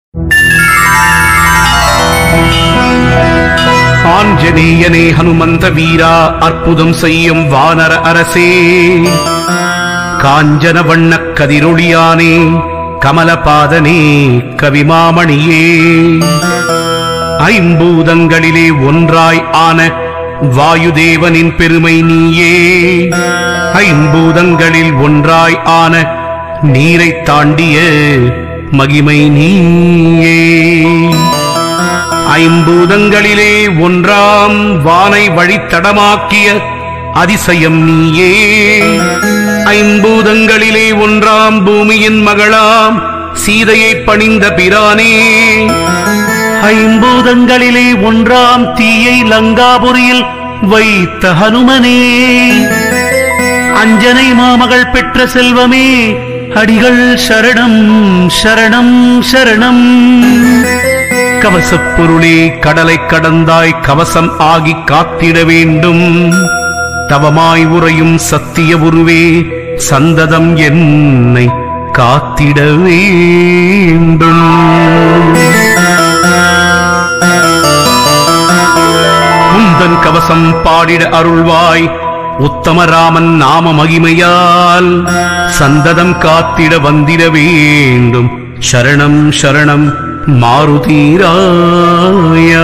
ஆஞ்சநேயனே ஹனுமந்த வீரா அற்புதம் செய்யும் வானர அரசே காஞ்சன வண்ணக் கதிரொளியானே கமலபாதனே கவிமாமணியே ஐம்பூதங்களிலே ஒன்றாய் ஆன வாயுதேவனின் பெருமை நீயே ஐம்பூதங்களில் ஒன்றாய் ஆன நீரைத் தாண்டிய மகிமை நீயே ஐம்பூதங்களிலே ஒன்றாம் வானை வழித்தடமாக்கிய அதிசயம் நீயே ஐம்பூதங்களிலே ஒன்றாம் பூமியின் மகளாம் சீதையை பணிந்த பிரானே ஐம்பூதங்களிலே ஒன்றாம் தீயை லங்காபுரியில் வைத்த ஹனுமனே அஞ்சனை மாமகள் பெற்ற செல்வமே அடிகள் சரணம் சரணம் சரணம் கவசப் பொருளே கடலைக் கடந்தாய் கவசம் ஆகி காத்திட வேண்டும் தவமாய் உறையும் சத்திய உருவே சந்ததம் என்னை காத்திட வேண்டும் உந்தன் கவசம் பாடிட அருள்வாய் உத்தமராமன் நாம மகிமையால் சந்ததம் காத்திட வந்திட வேண்டும் சரணம் சரணம் மாருதீராயா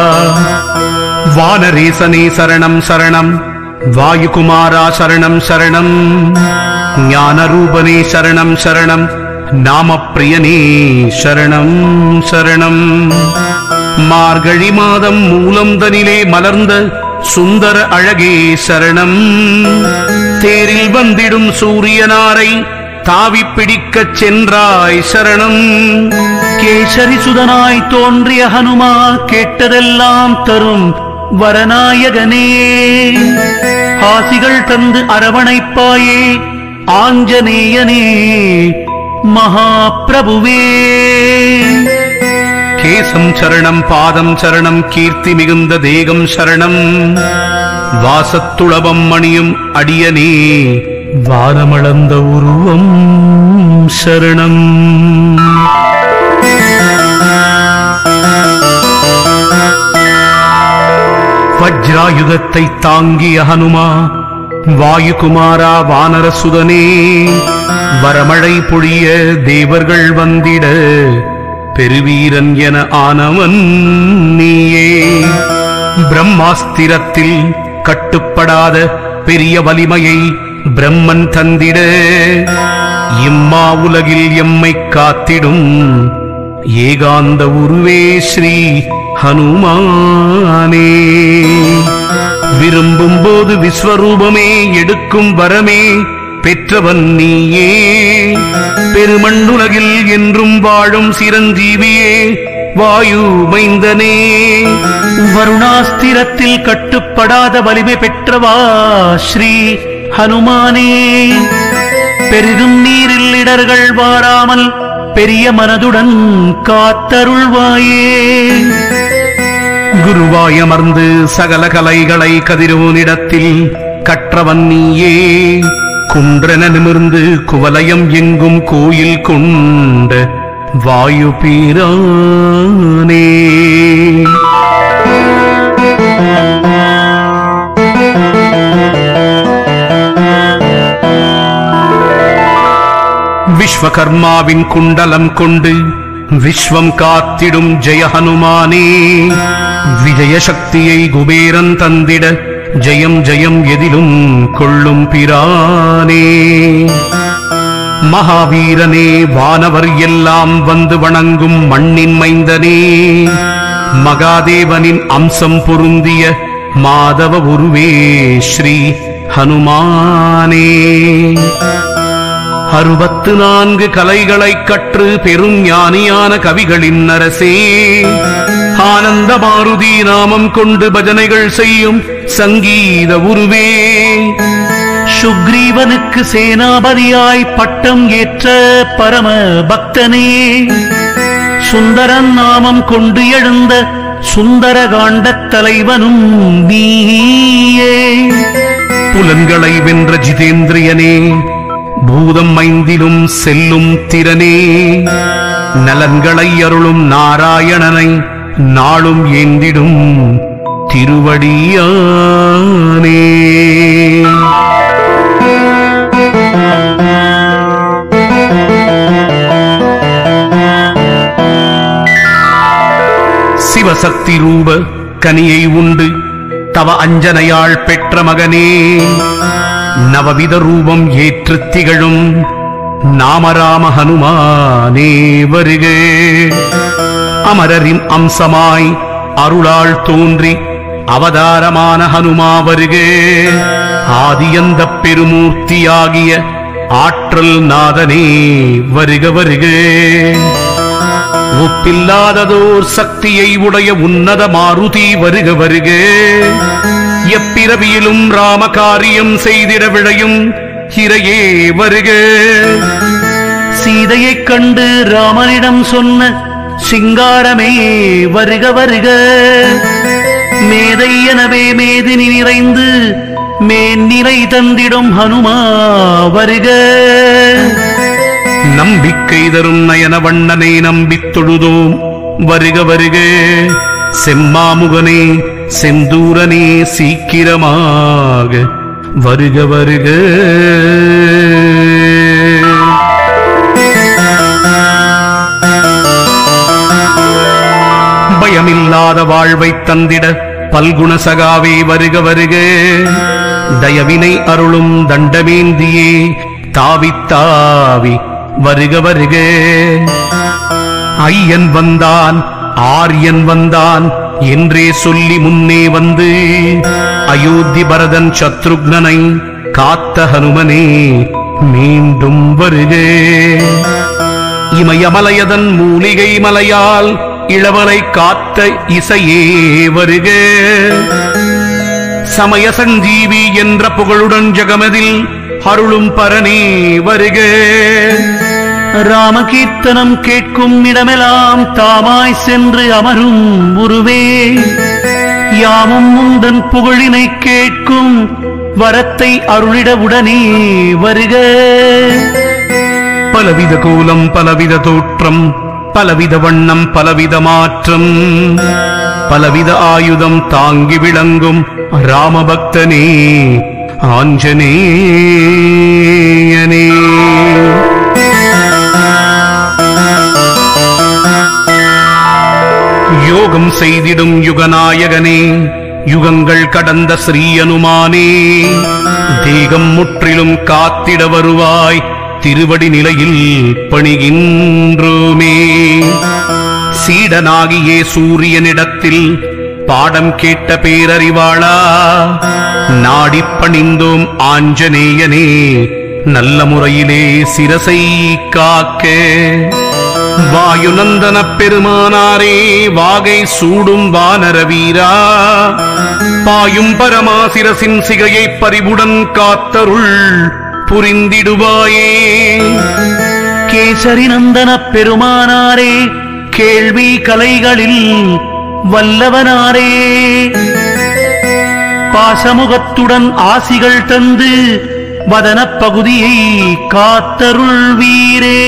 வானரேசனே சரணம் சரணம் வாயுகுமாரா சரணம் சரணம் ஞானரூபனே சரணம் சரணம் நாமப்பிரியனே சரணம் சரணம் மார்கழி மாதம் மூலம்தனிலே மலர்ந்த சுந்தர அழகே சரணம் தேரில் வந்திடும் சூரியனாரை தாவி பிடிக்கச் சென்றாய் சரணம் கேசரி சுதனாய் தோன்றிய ஹனுமா கேட்டதெல்லாம் தரும் வரநாயகனே ஆசிகள் தந்து அரவணைப்பாயே ஆஞ்சநேயனே மகாபிரபுவே கேசம் சரணம் பாதம் சரணம் கீர்த்தி மிகுந்த தேகம் சரணம் வாசத்துளபம் மணியும் அடியனே வானமளந்த உருவம் சரணம் வஜ்ராயுதத்தை தாங்கிய ஹனுமா வாயுகுமாரா வானரசுதனே வரமழை பொழிய தேவர்கள் வந்திட பெருவீரன் என ஆனவன் நீயே பிரம்மாஸ்திரத்தில் கட்டுப்படாத பெரிய வலிமையை பிரம்மன் தந்திட இம்மா உலகில் எம்மை காத்திடும் ஏகாந்த உருவே ஸ்ரீ ஹனுமானே விரும்பும் போது விஸ்வரூபமே எடுக்கும் வரமே பெற்றவன் நீயே பெருமண்ணுலகில் என்றும் வாழும் சிரஞ்சீவியே வாயு மைந்தனே வருணாஸ்திரத்தில் கட்டுப்படாத வலிமை பெற்றவா ஸ்ரீ ஹனுமானே பெரிதும் நீரில் இடர்கள் வாராமல் பெரிய மனதுடன் காத்தருள்வாயே குருவாய் அமர்ந்து சகல கலைகளை கதிரோனிடத்தில் கற்றவன் நீயே குன்றன நிமிர்ந்து குவலயம் எங்கும் கோயில் கொண்ட வாயு பீரானே விஸ்வகர்மாவின் குண்டலம் கொண்டு விஸ்வம் காத்திடும் ஜெய ஹனுமானே விஜய சக்தியை குபேரன் தந்திட ஜெயம் ஜெயம் எதிலும் கொள்ளும் பிரானே மகாவீரனே வானவர் எல்லாம் வந்து வணங்கும் மண்ணின் மைந்தனே மகாதேவனின் அம்சம் பொருந்திய மாதவ உருவே ஸ்ரீ ஹனுமானே அறுபத்து நான்கு கலைகளைக் கற்று பெரும் ஞானியான கவிகளின் அரசே ஆனந்த மாருதி நாமம் கொண்டு பஜனைகள் செய்யும் சங்கீத உருவே சுக்ரீவனுக்கு சேனாபதியாய் பட்டம் ஏற்ற பரம பக்தனே சுந்தரன் நாமம் கொண்டு எழுந்த சுந்தர காண்டத் தலைவனும் நீயே புலன்களை வென்ற ஜிதேந்திரியனே பூதம் ஐந்திலும் செல்லும் திறனே நலன்களை அருளும் நாராயணனை நாளும் ஏந்திடும் திருவடியானே சிவசக்தி ரூப கனியை உண்டு தவ அஞ்சனையாள் பெற்ற மகனே நவவித ரூபம் ஏற்று திகழும் நாமராம ஹனுமானே வருக அமரரின் அம்சமாய் அருளால் தோன்றி அவதாரமான ஹனுமா வருக ஆதியந்த பெருமூர்த்தியாகிய ஆற்றல் நாதனே வருக வருக ஒப்பில்லாததோர் சக்தியை உடைய உன்னத மாருதி வருக வருக எப்பிறவியிலும் ராம காரியம் செய்திட விழையும் இறையே வருக சீதையைக் கண்டு ராமனிடம் சொன்ன சிங்காரமே வருக வருக மேதை எனவே மேதினி நிறைந்து மேன்னிலை தந்திடும் ஹனுமா வருக நம்பிக்கை தரும் நயன வண்ணனை நம்பித் தொழுதோம் வருக வருக செம்மாமுகனே செந்தூரனே சீக்கிரமாக வருக வருக பயமில்லாத வாழ்வைத் தந்திட பல்குண சகாவே வருக வருக தயவினை அருளும் தண்டமேந்தியே தாவித் தாவி வருக வருக ஐயன் வந்தான் ஆரியன் வந்தான் என்றே சொல்லி முன்னே வந்து அயோத்தி பரதன் சத்ருக்னனை காத்த ஹனுமனே மீண்டும் வருக இமயமலையதன் மூலிகை மலையால் இளவலை காத்த இசையே வருக சமய சஞ்சீவி என்ற புகழுடன் ஜெகமதில் அருளும் பரனே வருக ராமகீர்த்தனம் கேட்கும் இடமெல்லாம் தாமாய் சென்று அமரும் உருவே யாமும் முந்தன் புகழினை கேட்கும் வரத்தை அருளிட உடனே வருக பலவித கோலம் பலவித தோற்றம் பலவித வண்ணம் பலவித மாற்றம் பலவித ஆயுதம் தாங்கி விளங்கும் ராமபக்தனே ஆஞ்சநேயனே யோகம் செய்திடும் யுகநாயகனே யுகங்கள் கடந்த ஸ்ரீயனுமானே தேகம் முற்றிலும் காத்திட வருவாய் திருவடி நிலையில் பணிகின்றோமே சீடனாகியே சூரியனிடத்தில் பாடம் கேட்ட பேரறிவாளா நாடிப் பணிந்தோம் ஆஞ்சநேயனே நல்ல முறையிலே சிரசை காக்க வாயுநந்தன பெருமானாரே வாகை சூடும் வானர வீரா பாயும் பரமாசிரசின் சிகையை பறிவுடன் காத்தருள் புரிந்திடுவாயே கேசரி நந்தன பெருமானாரே கேள்வி கலைகளில் வல்லவனாரே பாசமுகத்துடன் ஆசிகள் தந்து வதனப் பகுதியை காத்தருள் வீரே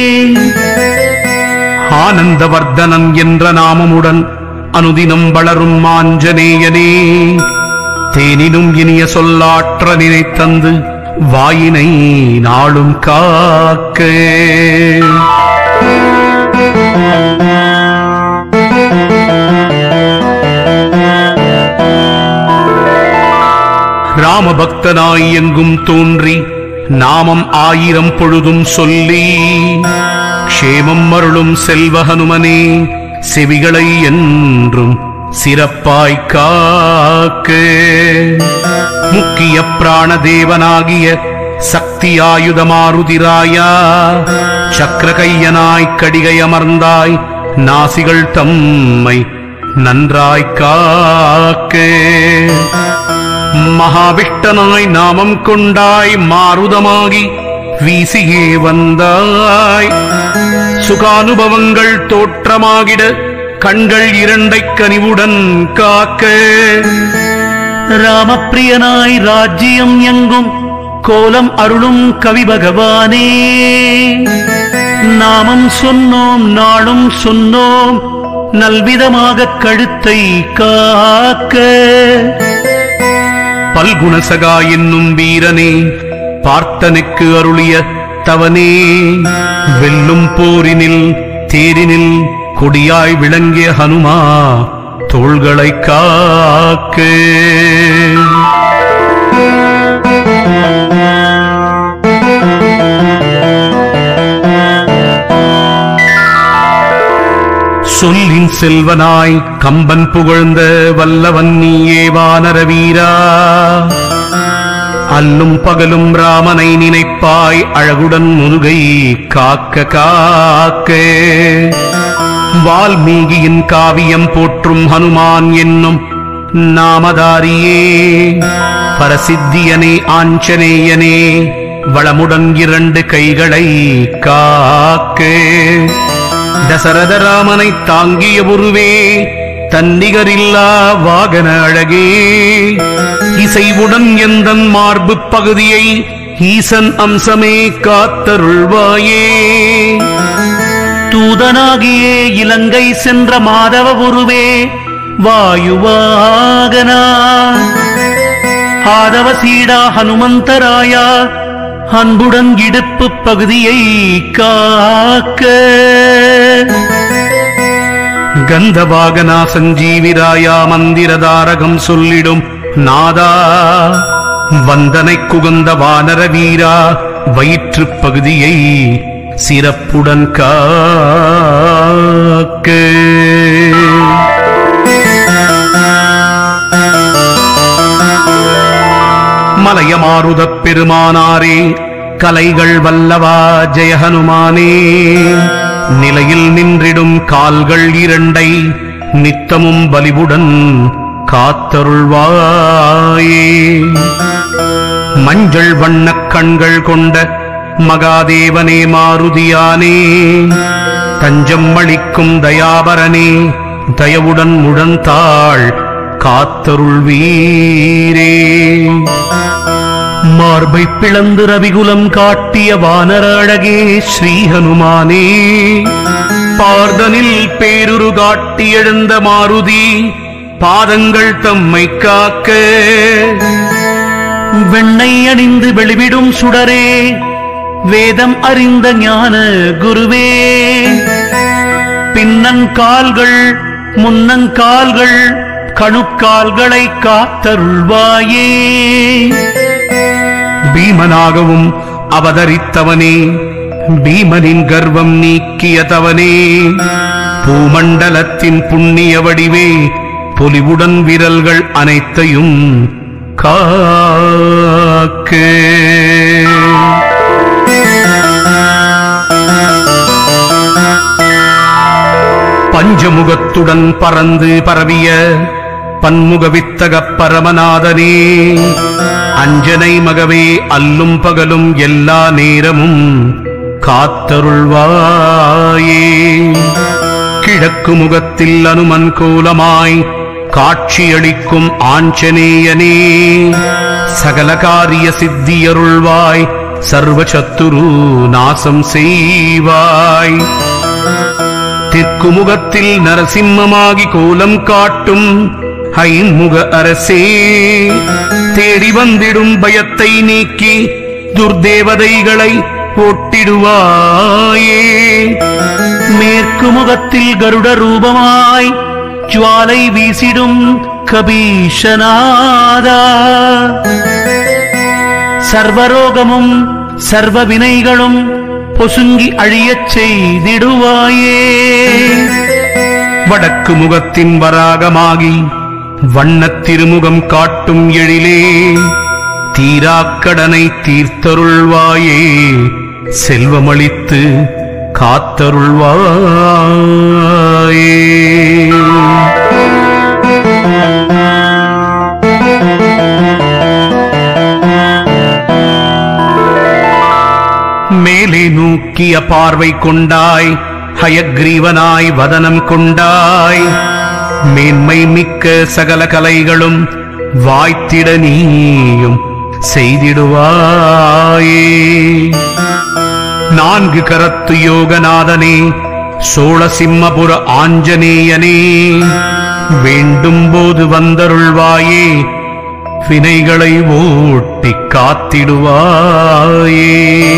ஆனந்தவர்தனன் என்ற நாமமுடன் அனுதினம் வளரும் ஆஞ்சநேயனே தேனினும் இனிய சொல்லாற்ற நினைத்தந்து வாயினை நாளும் காக்க ராமபக்தனாய் எங்கும் தோன்றி நாமம் ஆயிரம் பொழுதும் சொல்லி க்ஷேமம் அருளும் செல்வ ஹனுமனே செவிகளை என்றும் சிறப்பாய் காக்க முக்கிய பிராண தேவனாகிய சக்தி ஆயுதமாருதிராயா சக்கரகையனாய் கடிகை அமர்ந்தாய் நாசிகள் தம்மை நன்றாய் காக்க மகாவிஷ்டனாய் நாமம் கொண்டாய் மாருதமாகி வீசியே வந்தாய் சுகானுபவங்கள் தோற்றமாகிட கண்கள் இரண்டைக் கனிவுடன் காக்க ராமப்பிரியனாய் ராஜ்யம் எங்கும் கோலம் அருளும் கவி பகவானே நாமம் சொன்னோம் நாளும் சொன்னோம் நல்விதமாக கழுத்தை காக்க பல்குணசகா என்னும் வீரனே பார்த்தனுக்கு அருளிய தவனே வெல்லும் போரினில் தேரினில் கொடியாய் விளங்கிய ஹனுமா தோள்களை காக்க சொல்லின் செல்வனாய் கம்பன் புகழ்ந்த வல்லவன் நீயே வானர வீரா அல்லும் பகலும் ராமனை நினைப்பாய் அழகுடன் முருகை காக்க காக்க வால்மீகியின் காவியம் போற்றும் ஹனுமான் என்னும் நாமதாரியே பரசித்தியனே ஆஞ்சநேயனே வளமுடன் இரண்டு கைகளை காக்க தசரத ராமனை தாங்கிய உருவே தன்னிகரில்லா வாகன அழகே இசைவுடன் எந்தன் மார்பு பகுதியை ஈசன் அம்சமே காத்தருள்வாயே தூதனாகியே இலங்கை சென்ற மாதவ உருவே வாயுவாகனா ஆதவ சீடா ஹனுமந்தராயா அன்புடன் இடுப்பு பகுதியை காக்க கந்தவாகனா சஞ்சீவிராயா மந்திரதாரகம் சொல்லிடும் நாதா வந்தனை குகந்த வானர வீரா வயிற்றுப் பகுதியை சிறப்புடன் காக்க மலையமாருதப் பெருமானாரே கலைகள் வல்லவா ஜெய ஹனுமானே நிலையில் நின்றிடும் கால்கள் இரண்டை நித்தமும் பலிவுடன் காத்தருள்வாயே மஞ்சள் வண்ணக் கண்கள் கொண்ட மகாதேவனே மாருதியானே தஞ்சம் அளிக்கும் தயாபரனே தயவுடன் முழந்தாள் காத்தருள்வீரே மார்பை பிளந்து ரவிகுலம் காட்டிய வானர அழகே ஸ்ரீ ஹனுமானே பார்தனில் பேருரு காட்டி எழுந்த மாருதி பாதங்கள் தம்மை காக்க வெண்ணை அணிந்து வெளிவிடும் சுடரே வேதம் அறிந்த ஞான குருவே பின்னங்கால்கள் முன்னங்கால்கள் கணுக்கால்களை காத்தருள்வாயே பீமனாகவும் அவதரித்தவனே பீமனின் கர்வம் நீக்கியதவனே பூமண்டலத்தின் புண்ணிய வடிவே பொலிவுடன் விரல்கள் அனைத்தையும் காக்கே பஞ்சமுகத்துடன் பறந்து பரவிய பன்முக வித்தகப் பரமநாதனே அஞ்சனை மகவே அல்லும் பகலும் எல்லா நேரமும் காத்தருள்வாயே கிழக்கு முகத்தில் அனுமன் கோலமாய் காட்சியளிக்கும் ஆஞ்சநேயனே சகல காரிய சித்தியருள்வாய் சர்வ சத்துரு நாசம் செய்வாய் தெற்கு முகத்தில் நரசிம்மமாகி கோலம் காட்டும் ஐமுக அரசே தேடி வந்திடும் பயத்தை நீக்கி துர்தேவதைகளை ஓட்டிடுவாயே மேற்கு முகத்தில் கருட ரூபமாய் ஜுவாலை வீசிடும் கபீஷநாதா சர்வரோகமும் சர்வ வினைகளும் பொசுங்கி அழியச் செய்திடுவாயே வடக்கு முகத்தின் வராகமாகி வண்ணத் திருமுகம் காட்டும் எழிலே தீராக்கடனை தீர்த்தருள்வாயே செல்வமளித்து காத்தருள்வாயே மேலே நோக்கிய பார்வை கொண்டாய் ஹயக்ரீவனாய் வதனம் கொண்டாய் மேன்மை மிக்க சகல கலைகளும் வாய்த்திட நீயும் செய்திடுவாயே நான்கு கரத்து யோகநாதனே சோழசிம்மபுர ஆஞ்சநேயனே வேண்டும் போது வந்தருள்வாயே வினைகளை ஓட்டி காத்திடுவாயே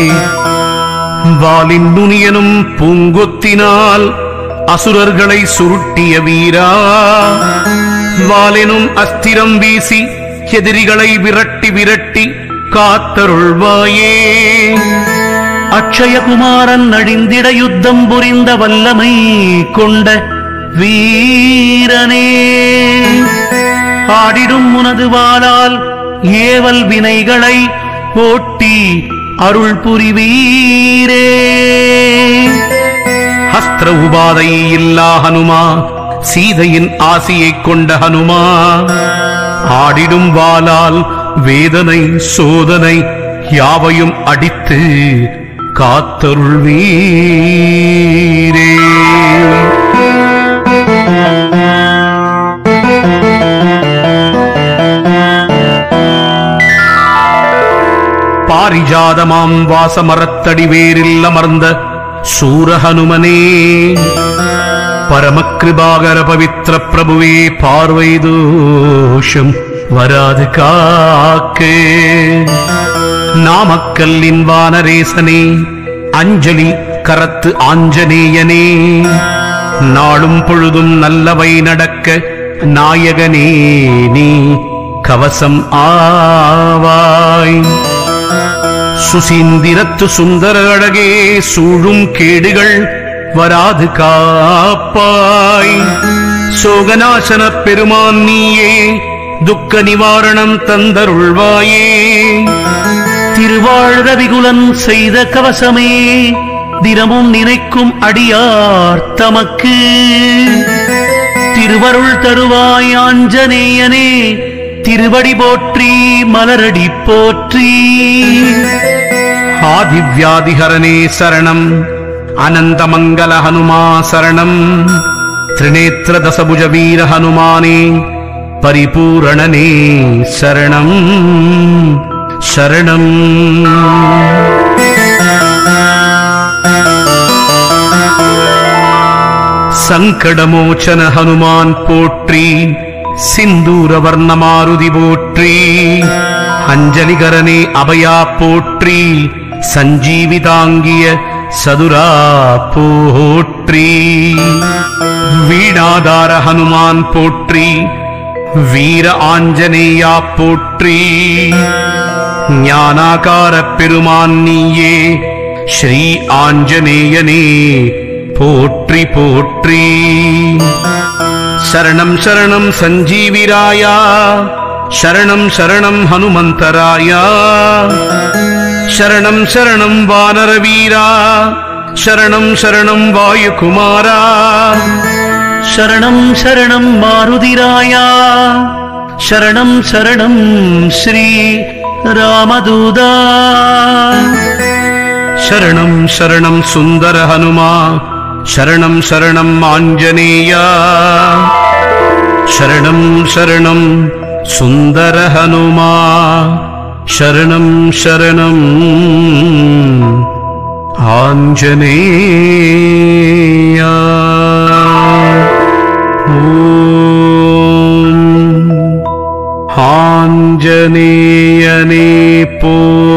வாலின் நுனியனும் பூங்கொத்தினால் அசுரர்களை சுருட்டிய வீரா வாலெனும் அஸ்திரம் வீசி எதிரிகளை விரட்டி விரட்டி காத்தருள்வாயே அக்ஷயகுமாரன் அழிந்திட யுத்தம் புரிந்த வல்லமை கொண்ட வீரனே ஆடிடும் உனது வாளால் ஏவல் வினைகளை ஓட்டி அருள் புரிவீரே ஹஸ்திர உபாதை இல்லா ஹனுமா சீதையின் ஆசியைக் கொண்ட ஹனுமா ஆடிடும் வாளால் வேதனை சோதனை யாவையும் அடித்து காத்தருள்வீரே பாரிஜாதமாம் வாசமரத்தடி வேரில் அமர்ந்த சூரஹனுமனே பரமகிருபாகர பவித்ர பிரபுவே பார்வை தோஷம் வராது காக்கே நாமக்கல்லின் வானரேசனே அஞ்சலி கரத்து ஆஞ்சநேயனே நாளும் பொழுதும் நல்லவை நடக்க நாயகனே நீ கவசம் ஆவாய் சுசீந்திரத்து சுந்தர அழகே சூழும் கேடுகள் வராது காப்பாய் சோகநாசன பெருமான் நீயே துக்க நிவாரணம் தந்தருள்வாயே திருவாழ் ரவிகுலன் செய்த கவசமே தினமும் நினைக்கும் அடியார் தமக்கு திருவருள் தருவாய் ஆஞ்சநேயனே திருவடி போற்றி மலரடி போற்றி ஆதிவியாதிஹரனே சரணம் அனந்தமங்கல ஹனுமா சரணம் திரிநேத்திர தசபுஜ வீர ஹனுமானே பரிபூரணனே சரணம் சரணம் சங்கடமோச்சன ஹனுமான் போற்றி சிந்தூர வர்ணமாருதி போற்றி அஞ்சலிகரனே அபயா போற்றி சஞ்சீவிதாங்கிய சதுரா போற்றி வீணாதார ஹனுமான் போற்றி வீர ஆஞ்சநேயா போற்றி ஞானாகார பெருமான் நீயே ஸ்ரீ ஆஞ்சநேயனே போற்றி போற்றி சரணம் சரணம் சஞ்சீவிராயா சரணம் சரணம் ஹனுமந்தராயா சரணம் சரணம் வானரவீரா சரணம் சரணம் வாயுகுமாரா சரணம் சரணம் மாருதிராயா சரணம் சரணம் ஸ்ரீ ராமதூதா சரணம் சரணம் சுந்தர ஹனுமா சரணம் சரணம் ஆஞ்சநேயா சரணம் சரணம் சுந்தர ஹனுமா சரணம் சரணம் ஆஞ்சநேயா ஓம் ஆஞ்சநேயனே போ